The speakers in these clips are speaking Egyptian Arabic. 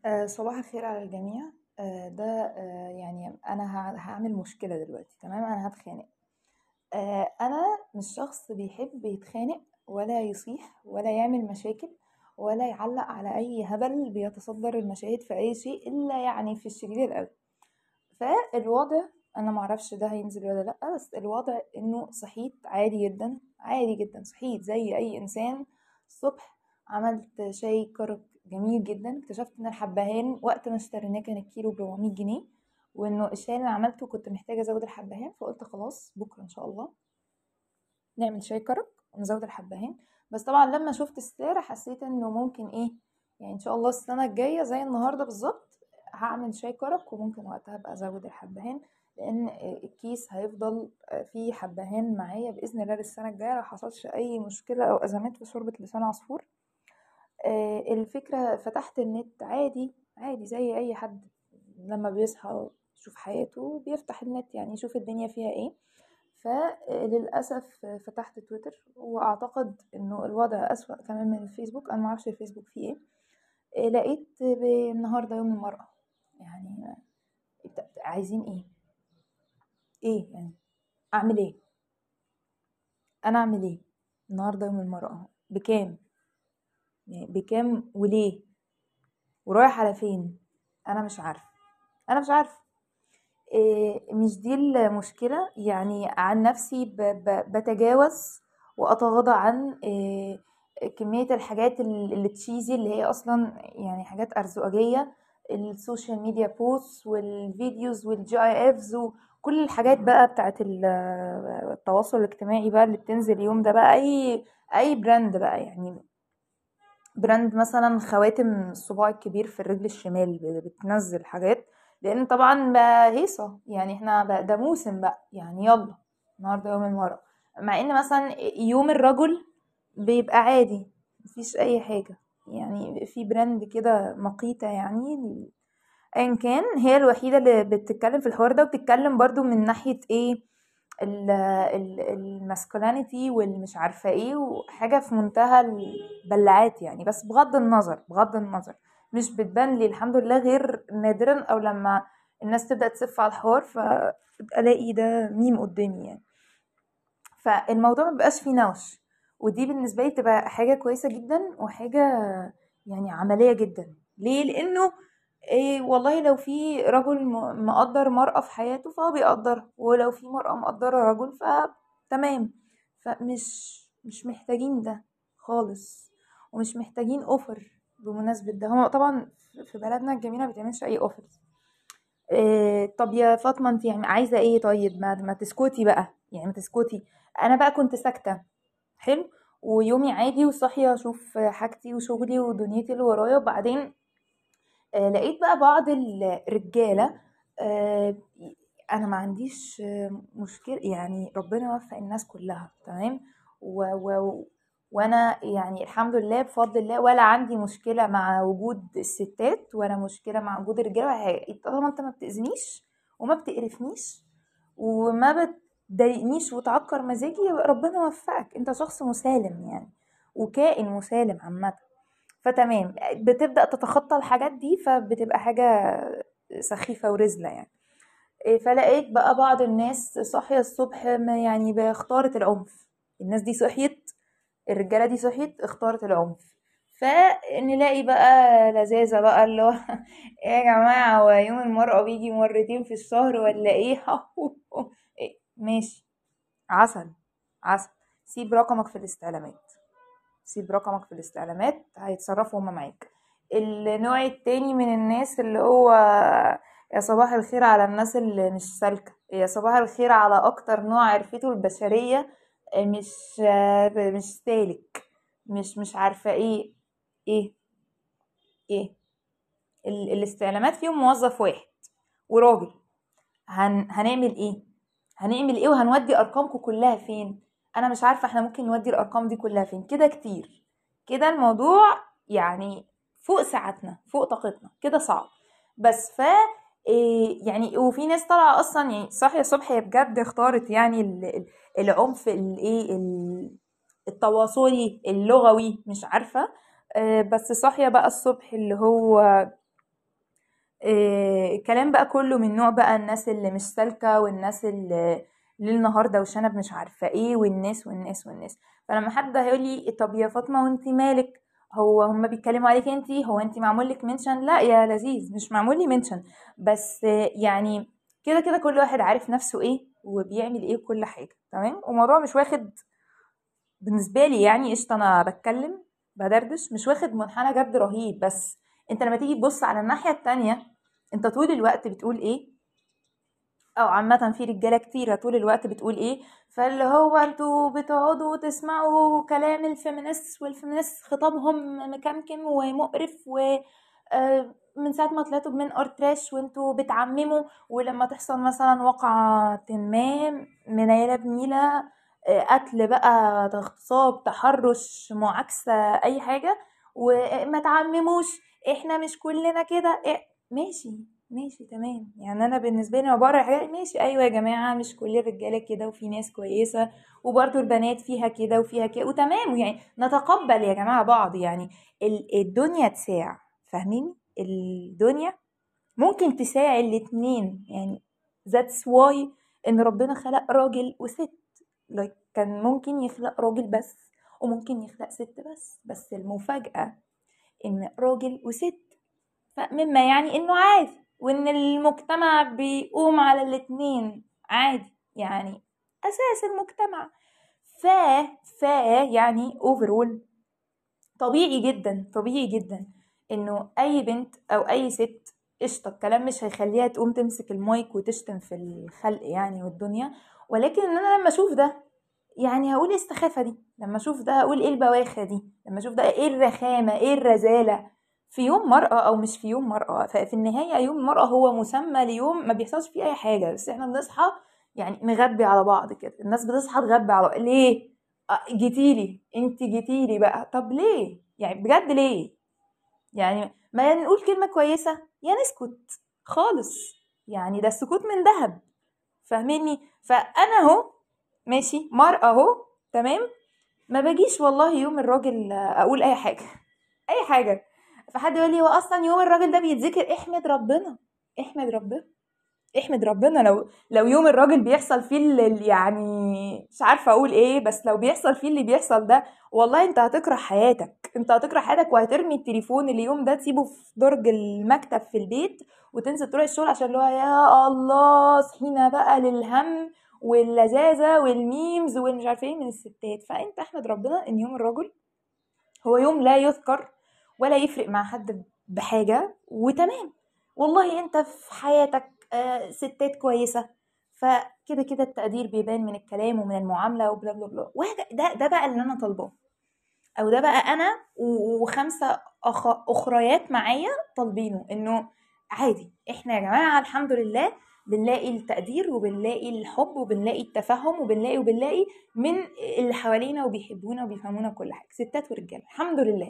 آه، صباح الخير على الجميع آه، ده آه، يعني انا ه- هعمل مشكله دلوقتي تمام انا هتخانق آه، انا مش شخص بيحب يتخانق ولا يصيح ولا يعمل مشاكل ولا يعلق على اي هبل بيتصدر المشاهد في اي شيء الا يعني في الشديد القوي فالوضع انا معرفش ده هينزل ولا لا بس الوضع انه صحيت عادي جدا عادي جدا صحيت زي اي انسان الصبح عملت شاي كرك جميل جدا اكتشفت ان الحبهان وقت ما اشتريناه كان الكيلو ب 400 جنيه وانه الشاي اللي عملته كنت محتاجه ازود الحبهان فقلت خلاص بكره ان شاء الله نعمل شاي كرك ونزود الحبهان بس طبعا لما شفت السعر حسيت انه ممكن ايه يعني ان شاء الله السنه الجايه زي النهارده بالظبط هعمل شاي كرك وممكن وقتها ابقى ازود الحبهان لان الكيس هيفضل فيه حبهان معايا باذن الله للسنه الجايه لو حصلش اي مشكله او ازمات في شوربه لسان عصفور آه، الفكره فتحت النت عادي عادي زي اي حد لما بيصحى يشوف حياته بيفتح النت يعني يشوف الدنيا فيها ايه فللاسف فتحت تويتر واعتقد انه الوضع اسوأ كمان من الفيسبوك انا معرفش الفيسبوك فيه ايه آه، لقيت النهارده يوم المرأة يعني بت- عايزين ايه ايه يعني اعمل ايه انا اعمل ايه النهارده يوم المرأة بكام يعني بكام وليه ورايح على فين انا مش عارفه انا مش عارفه إيه مش دي المشكله يعني عن نفسي ب ب بتجاوز واتغاضى عن إيه كميه الحاجات ال- اللي تشيزي اللي هي اصلا يعني حاجات ارزقجيه السوشيال ميديا بوست والفيديوز والجي اي افز وكل الحاجات بقى بتاعت ال- التواصل الاجتماعي بقى اللي بتنزل يوم ده بقى اي اي براند بقى يعني براند مثلا خواتم الصباع الكبير في الرجل الشمال ب- بتنزل حاجات لان طبعا بقى هيصة يعني احنا بقى ده موسم بقى يعني يلا النهارده يوم المرأة مع ان مثلا يوم الرجل بيبقى عادي مفيش اي حاجة يعني في براند كده مقيتة يعني ايا كان هي الوحيدة اللي بتتكلم في الحوار ده وبتتكلم برضو من ناحية ايه الماسكولينيتي والمش عارفة ايه وحاجة في منتهى البلعات يعني بس بغض النظر بغض النظر مش بتبان لي الحمد لله غير نادرا او لما الناس تبدأ تسف على الحوار فالاقي ده ميم قدامي يعني فالموضوع مبقاش فيه نوش ودي بالنسبة لي تبقى حاجة كويسة جدا وحاجة يعني عملية جدا ليه لانه إيه والله لو في رجل م- مقدر مرأة في حياته فهو بيقدرها ولو في مرأة مقدرة رجل فتمام فمش مش محتاجين ده خالص ومش محتاجين اوفر بمناسبة ده هو طبعا في بلدنا الجميلة ما بتعملش اي اوفر إيه طب يا فاطمة انت يعني عايزة ايه طيب ما, ما تسكتي بقى يعني ما تسكتي انا بقى كنت ساكتة حلو ويومي عادي وصاحية اشوف حاجتي وشغلي ودنيتي اللي ورايا وبعدين آه، لقيت بقى بعض الرجالة آه، انا ما عنديش آه، مشكلة يعني ربنا يوفق الناس كلها تمام و و وانا يعني الحمد لله بفضل الله ولا عندي مشكلة مع وجود الستات ولا مشكلة مع وجود الرجالة ولا حاجة طالما انت ما بتأذنيش وما بتقرفنيش وما بتضايقنيش وتعكر مزاجي يبقى ربنا يوفقك انت شخص مسالم يعني وكائن مسالم عامة فتمام بتبدأ تتخطى الحاجات دي فبتبقى حاجة سخيفة ورزلة يعني إيه، فلقيت بقى بعض الناس صاحية الصبح ما يعني باختارت العنف الناس دي صحيت الرجالة دي صحيت اختارت العنف فنلاقي بقى لذاذة بقى اللي هو ايه يا جماعة هو يوم المرأة بيجي مرتين في الشهر ولا ايه إيه، ماشي عسل عسل سيب رقمك في الاستعلامات سيب رقمك في الاستعلامات هيتصرفوا هما معاك النوع التاني من الناس اللي هو يا صباح الخير على الناس اللي مش سالكة يا صباح الخير على اكتر نوع عرفته البشرية مش مش سالك مش مش عارفة ايه ايه ايه ال- الاستعلامات فيهم موظف واحد وراجل هن... هنعمل ايه هنعمل ايه وهنودي ارقامكم كلها فين انا مش عارفه احنا ممكن نودي الارقام دي كلها فين كده كتير كده الموضوع يعني فوق ساعتنا فوق طاقتنا كده صعب بس ف إيه يعني وفي ناس طالعه اصلا يعني صاحيه الصبح هي بجد اختارت يعني ال- ال- العنف الايه ال- التواصلي اللغوي مش عارفه آه، بس صاحيه بقى الصبح اللي هو إيه كلام بقى كله من نوع بقى الناس اللي مش سالكة والناس اللي ليل نهار دوشانة مش عارفة ايه والناس والناس والناس فلما حد هيقول لي طب يا فاطمة وانت مالك هو هما بيتكلموا عليك انت هو انت معمول لك منشن لا يا لذيذ مش معمول لي منشن بس يعني كده كده كل واحد عارف نفسه ايه وبيعمل ايه كل حاجة تمام وموضوع مش واخد بالنسبة لي يعني قشطة انا بتكلم بدردش مش واخد منحنى جد رهيب بس انت لما تيجي تبص على الناحية التانية انت طول الوقت بتقول ايه او عامة في رجالة كتيرة طول الوقت بتقول ايه فاللي هو انتوا بتقعدوا تسمعوا كلام الفيمينست والفيمينست خطابهم مكمكم ومقرف و آه، من ساعة ما طلعتوا من ارتراش وانتوا بتعمموا ولما تحصل مثلا وقعة ما منيلة بنيلة آه، قتل بقى اغتصاب تحرش معاكسة اي حاجة وما تعمموش احنا مش كلنا كده إيه، ماشي ماشي تمام يعني انا بالنسبه لي بره حاجات ماشي ايوه يا جماعه مش كل الرجاله كده وفي ناس كويسه وبرضه البنات فيها كده وفيها كده وتمام يعني نتقبل يا جماعه بعض يعني الدنيا تساع فاهمين الدنيا ممكن تساع الاتنين يعني ذاتس واي ان ربنا خلق راجل وست like كان ممكن يخلق راجل بس وممكن يخلق ست بس بس المفاجأة ان راجل وست فمما يعني انه عادي وان المجتمع بيقوم على الاتنين عادي يعني اساس المجتمع ف ف يعني اوفرول طبيعي جدا طبيعي جدا انه اي بنت او اي ست قشطه الكلام مش هيخليها تقوم تمسك المايك وتشتم في الخلق يعني والدنيا ولكن ان انا لما اشوف ده يعني هقول ايه السخافه دي لما اشوف ده هقول ايه البواخه دي لما اشوف ده ايه الرخامه ايه الرزاله في يوم مرأة أو مش في يوم مرأة ففي النهاية يوم المرأة هو مسمى ليوم ما بيحصلش فيه أي حاجة بس احنا بنصحى يعني نغبي على بعض كده الناس بتصحى تغبي على بعض ليه جيتيلي انت جيتيلي بقى طب ليه يعني بجد ليه يعني ما نقول كلمة كويسة يا نسكت خالص يعني ده السكوت من ذهب فاهميني فأنا اهو ماشي مرأة اهو تمام ما باجيش والله يوم الراجل اقول اي حاجة اي حاجة فحد يقول لي هو اصلا يوم الراجل ده بيتذكر احمد ربنا احمد ربنا احمد ربنا لو لو يوم الراجل بيحصل فيه اللي يعني مش عارفه اقول ايه بس لو بيحصل فيه اللي بيحصل ده والله انت هتكره حياتك انت هتكره حياتك وهترمي التليفون اليوم ده تسيبه في درج المكتب في البيت وتنزل تروح الشغل عشان اللي هو يا الله صحينا بقى للهم واللذاذه والميمز والمش عارفه ايه من الستات فانت احمد ربنا ان يوم الرجل هو يوم لا يذكر ولا يفرق مع حد بحاجة وتمام والله انت في حياتك آه، ستات كويسة فكده كده التقدير بيبان من الكلام ومن المعاملة وبلا بلا بلا ده ده بقى اللي انا طالباه او ده بقى انا وخمسة أخ... اخريات معايا طالبينه انه عادي احنا يا جماعة الحمد لله بنلاقي التقدير وبنلاقي الحب وبنلاقي التفهم وبنلاقي وبنلاقي من اللي حوالينا وبيحبونا وبيفهمونا كل حاجة ستات ورجالة الحمد لله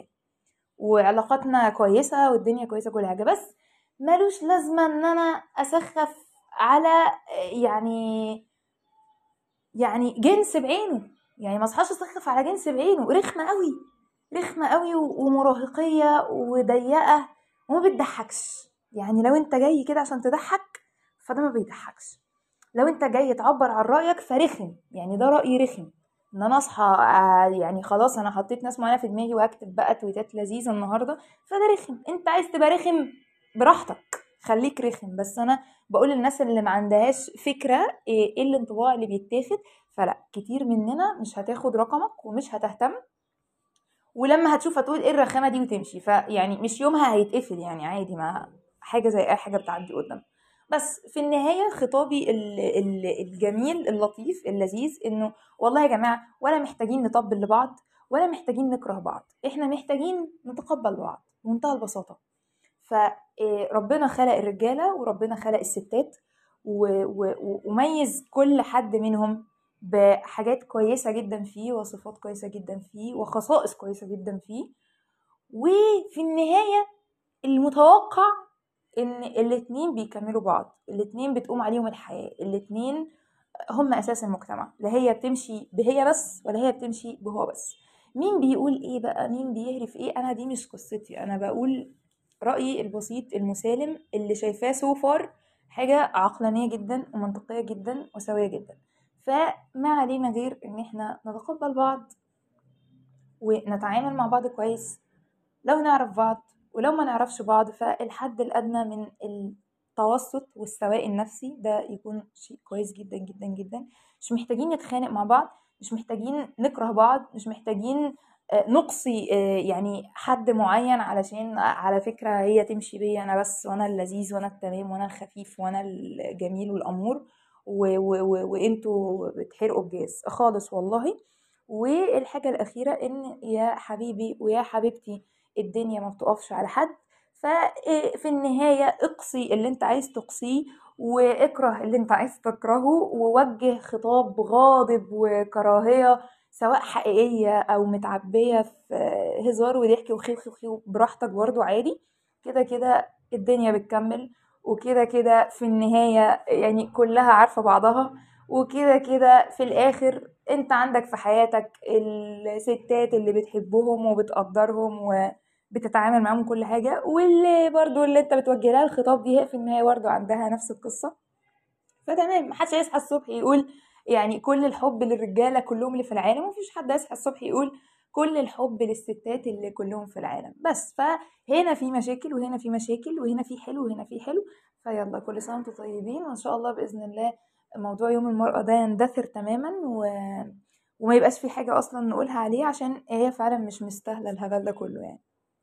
وعلاقاتنا كويسة والدنيا كويسة كل حاجة بس ملوش لازمة ان انا اسخف على يعني يعني جنس بعينه يعني ما اصحاش اسخف على جنس بعينه رخمة قوي رخمة قوي ومراهقية وضيقة وما بتضحكش يعني لو انت جاي كده عشان تضحك فده ما بيضحكش لو انت جاي تعبر عن رأيك فرخم يعني ده رأي رخم ان انا اصحى آه، يعني خلاص انا حطيت ناس معينه في دماغي واكتب بقى تويتات لذيذه النهارده فده رخم انت عايز تبقى رخم براحتك خليك رخم بس انا بقول للناس اللي ما عندهاش فكره ايه, إيه الانطباع اللي بيتاخد فلا كتير مننا مش هتاخد رقمك ومش هتهتم ولما هتشوف هتقول ايه الرخامه دي وتمشي فيعني مش يومها هيتقفل يعني عادي ما حاجه زي اي حاجه بتعدي قدام بس في النهايه خطابي الجميل اللطيف اللذيذ انه والله يا جماعه ولا محتاجين نطبل لبعض ولا محتاجين نكره بعض احنا محتاجين نتقبل بعض بمنتهى البساطه فربنا خلق الرجاله وربنا خلق الستات وميز كل حد منهم بحاجات كويسة جدا فيه وصفات كويسة جدا فيه وخصائص كويسة جدا فيه وفي النهاية المتوقع ان الاتنين بيكملوا بعض الاتنين بتقوم عليهم الحياة الاتنين هم اساس المجتمع لا هي بتمشي بهي بس ولا هي بتمشي بهو بس مين بيقول ايه بقى مين بيهري في ايه انا دي مش قصتي انا بقول رأيي البسيط المسالم اللي شايفاه سو فار حاجة عقلانية جدا ومنطقية جدا وسوية جدا فما علينا غير ان احنا نتقبل بعض ونتعامل مع بعض كويس لو نعرف بعض ولو ما نعرفش بعض فالحد الأدنى من التوسط والسواء النفسي ده يكون شيء كويس جدا جدا جدا مش محتاجين نتخانق مع بعض مش محتاجين نكره بعض مش محتاجين نقصي يعني حد معين علشان على فكرة هي تمشي بيا أنا بس وأنا اللذيذ وأنا التمام وأنا الخفيف وأنا الجميل والأمور وانتوا بتحرقوا الجاز خالص والله والحاجة الأخيرة إن يا حبيبي ويا حبيبتي الدنيا ما بتقفش على حد ففي النهاية اقصي اللي انت عايز تقصيه واكره اللي انت عايز تكرهه ووجه خطاب غاضب وكراهية سواء حقيقية أو متعبية في هزار وضحك وخيو خيو براحتك برضو عادي كده كده الدنيا بتكمل وكده كده في النهاية يعني كلها عارفة بعضها وكده كده في الآخر انت عندك في حياتك الستات اللي بتحبهم وبتقدرهم وبتتعامل معاهم كل حاجة واللي برضو اللي انت بتوجه لها الخطاب دي هي في النهاية برضو عندها نفس القصة فتمام محدش هيصحى الصبح يقول يعني كل الحب للرجالة كلهم اللي في العالم مفيش حد يصحى الصبح يقول كل الحب للستات اللي كلهم في العالم بس فهنا في مشاكل وهنا في مشاكل وهنا في حلو وهنا في حلو فيلا كل سنة وانتم طيبين وان شاء الله بإذن الله موضوع يوم المرأة ده يندثر تماما و... وما يبقاش في حاجة أصلا نقولها عليه عشان هي فعلا مش مستاهلة الهبل ده كله يعني